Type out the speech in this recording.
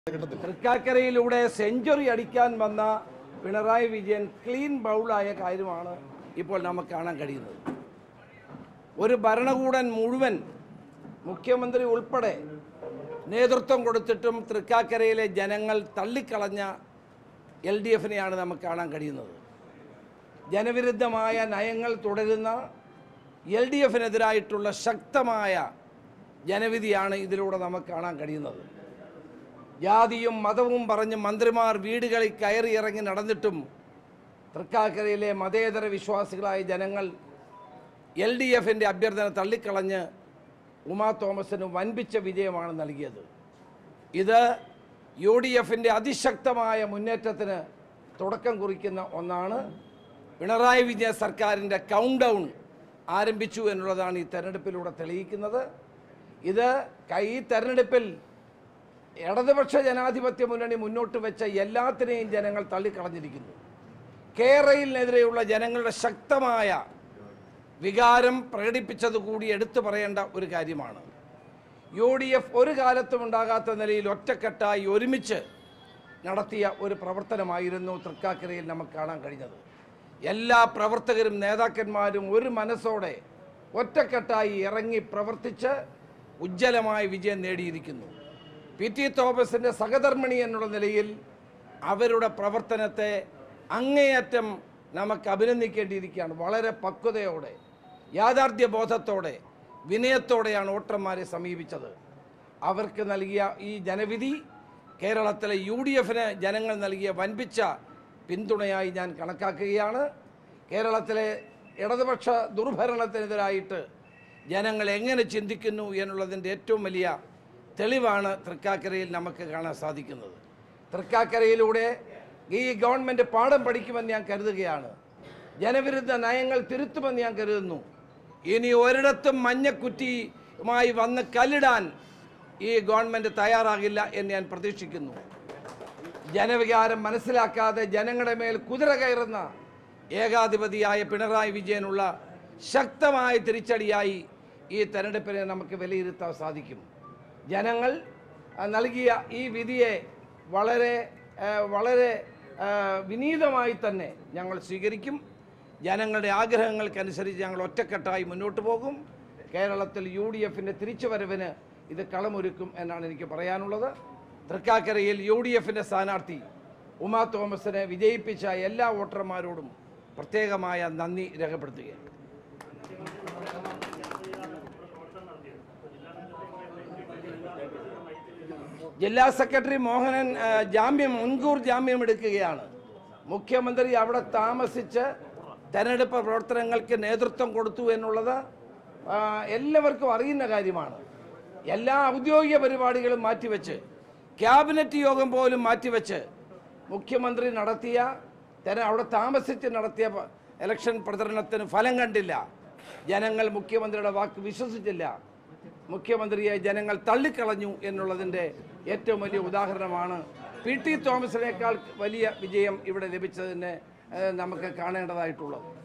തൃക്കാക്കരയിലൂടെ century അടിക്കാൻ വന്ന Pinarayi Vijayan clean ബൗളായ കാര്യമാണ് ഇപ്പോൾ നമുക്ക് കാണാൻ കഴിയുന്നത് ഒരു ഭരണകൂടൻ മുഴുവൻ മുഖ്യമന്ത്രി ഉൾപ്പെടെ നേതൃത്വം കൊടുത്തിട്ടും തൃക്കാക്കരയിലെ ജനങ്ങൾ തള്ളിക്കളഞ്ഞ എൽ ഡി എഫിനെയാണ് നമുക്ക് കാണാൻ കഴിയുന്നത് ജനവിരുദ്ധമായ നയങ്ങൾ തുടരുന്ന എൽ ഡി എഫിനെതിരായിട്ടുള്ള ശക്തമായ ജനവിധിയാണ് ഇതിലൂടെ നമുക്ക് കാണാൻ കഴിയുന്നത് ജാതിയും മതവും പറഞ്ഞ് മന്ത്രിമാർ വീടുകളിൽ കയറി ഇറങ്ങി നടന്നിട്ടും തൃക്കാക്കരയിലെ മതേതര വിശ്വാസികളായ ജനങ്ങൾ എൽ ഡി എഫിൻ്റെ അഭ്യർത്ഥന തള്ളിക്കളഞ്ഞ് ഉമാ തോമസിന് വൻപിച്ച വിജയമാണ് നൽകിയത് ഇത് യു ഡി എഫിൻ്റെ അതിശക്തമായ മുന്നേറ്റത്തിന് തുടക്കം കുറിക്കുന്ന ഒന്നാണ് പിണറായി വിജയൻ സർക്കാരിൻ്റെ കൗണ്ട് ഡൗൺ ആരംഭിച്ചു എന്നുള്ളതാണ് ഈ തെരഞ്ഞെടുപ്പിലൂടെ തെളിയിക്കുന്നത് ഇത് കൈ ഈ തെരഞ്ഞെടുപ്പിൽ ഇടതുപക്ഷ ജനാധിപത്യ മുന്നണി മുന്നോട്ട് വെച്ച എല്ലാത്തിനെയും ജനങ്ങൾ തള്ളിക്കളഞ്ഞിരിക്കുന്നു കേരളത്തിനെതിരെയുള്ള ജനങ്ങളുടെ ശക്തമായ വികാരം പ്രകടിപ്പിച്ചത് കൂടി എടുത്തു പറയേണ്ട ഒരു കാര്യമാണ് യു ഡി എഫ് ഒരു കാലത്തും ഉണ്ടാകാത്ത നിലയിൽ ഒറ്റക്കെട്ടായി ഒരുമിച്ച് നടത്തിയ ഒരു പ്രവർത്തനമായിരുന്നു തൃക്കാക്കരയിൽ നമുക്ക് കാണാൻ കഴിഞ്ഞത് എല്ലാ പ്രവർത്തകരും നേതാക്കന്മാരും ഒരു മനസ്സോടെ ഒറ്റക്കെട്ടായി ഇറങ്ങി പ്രവർത്തിച്ച് ഉജ്ജ്വലമായ വിജയം നേടിയിരിക്കുന്നു പി ടി തോമസിൻ്റെ സഹധർമ്മിണി എന്നുള്ള നിലയിൽ അവരുടെ പ്രവർത്തനത്തെ അങ്ങേയറ്റം നമുക്ക് അഭിനന്ദിക്കേണ്ടിയിരിക്കുകയാണ് വളരെ പക്വതയോടെ യാഥാർത്ഥ്യ ബോധത്തോടെ വിനയത്തോടെയാണ് വോട്ടർമാരെ സമീപിച്ചത് അവർക്ക് നൽകിയ ഈ ജനവിധി കേരളത്തിലെ യു ഡി എഫിന് ജനങ്ങൾ നൽകിയ വൻപിച്ച പിന്തുണയായി ഞാൻ കണക്കാക്കുകയാണ് കേരളത്തിലെ ഇടതുപക്ഷ ദുർഭരണത്തിനെതിരായിട്ട് ജനങ്ങൾ എങ്ങനെ ചിന്തിക്കുന്നു എന്നുള്ളതിൻ്റെ ഏറ്റവും വലിയ തെളിവാണ് തൃക്കാക്കരയിൽ നമുക്ക് കാണാൻ സാധിക്കുന്നത് തൃക്കാക്കരയിലൂടെ ഈ ഗവൺമെൻറ് പാഠം പഠിക്കുമെന്ന് ഞാൻ കരുതുകയാണ് ജനവിരുദ്ധ നയങ്ങൾ തിരുത്തുമെന്ന് ഞാൻ കരുതുന്നു ഇനി ഒരിടത്തും മഞ്ഞക്കുറ്റിയുമായി വന്ന് കല്ലിടാൻ ഈ ഗവൺമെൻറ് തയ്യാറാകില്ല എന്ന് ഞാൻ പ്രതീക്ഷിക്കുന്നു ജനവികാരം മനസ്സിലാക്കാതെ ജനങ്ങളുടെ മേൽ കുതിര കയറുന്ന ഏകാധിപതിയായ പിണറായി വിജയനുള്ള ശക്തമായ തിരിച്ചടിയായി ഈ തെരഞ്ഞെടുപ്പിനെ നമുക്ക് വിലയിരുത്താൻ സാധിക്കും ജനങ്ങൾ ആ, നൽകിയ ഈ വിധിയെ വളരെ ആ, വളരെ ആ, വിനീതമായി തന്നെ ഞങ്ങൾ സ്വീകരിക്കും ജനങ്ങളുടെ ആഗ്രഹങ്ങൾക്കനുസരിച്ച് ഞങ്ങൾ ഒറ്റക്കെട്ടായി മുന്നോട്ട് പോകും കേരളത്തിൽ യു ഡി എഫിൻ്റെ തിരിച്ചുവരവിന് ഇത് കളമൊരുക്കും എന്നാണ് എനിക്ക് പറയാനുള്ളത് തൃക്കാക്കരയിൽ യു ഡി എഫിൻ്റെ സ്ഥാനാർത്ഥി ഉമാ തോമസിനെ വിജയിപ്പിച്ച എല്ലാ വോട്ടർമാരോടും പ്രത്യേകമായ നന്ദി രേഖപ്പെടുത്തുകയാണ് ജില്ലാ സെക്രട്ടറി മോഹനൻ ആ, ജാമ്യം മുൻകൂർ ജാമ്യം എടുക്കുകയാണ് മുഖ്യമന്ത്രി അവിടെ താമസിച്ച് തെരഞ്ഞെടുപ്പ് പ്രവർത്തനങ്ങൾക്ക് നേതൃത്വം കൊടുത്തു എന്നുള്ളത് ആ, എല്ലാവർക്കും അറിയുന്ന കാര്യമാണ് എല്ലാ ഔദ്യോഗിക പരിപാടികളും മാറ്റിവെച്ച് ക്യാബിനറ്റ് യോഗം പോലും മാറ്റിവെച്ച് മുഖ്യമന്ത്രി നടത്തിയ തെര അവിടെ താമസിച്ച് നടത്തിയ പ- ഇലക്ഷൻ പ്രചരണത്തിന് ഫലം കണ്ടില്ല ജനങ്ങൾ മുഖ്യമന്ത്രിയുടെ വാക്ക് വിശ്വസിച്ചില്ല മുഖ്യമന്ത്രിയെ ജനങ്ങൾ തള്ളിക്കളഞ്ഞു എന്നുള്ളതിൻ്റെ ഏറ്റവും വലിയ ഉദാഹരണമാണ് പി ടി തോമസിനേക്കാൾ വലിയ വിജയം ഇവിടെ ലഭിച്ചതിനെ ഏഹ്, നമുക്ക് കാണേണ്ടതായിട്ടുള്ളത്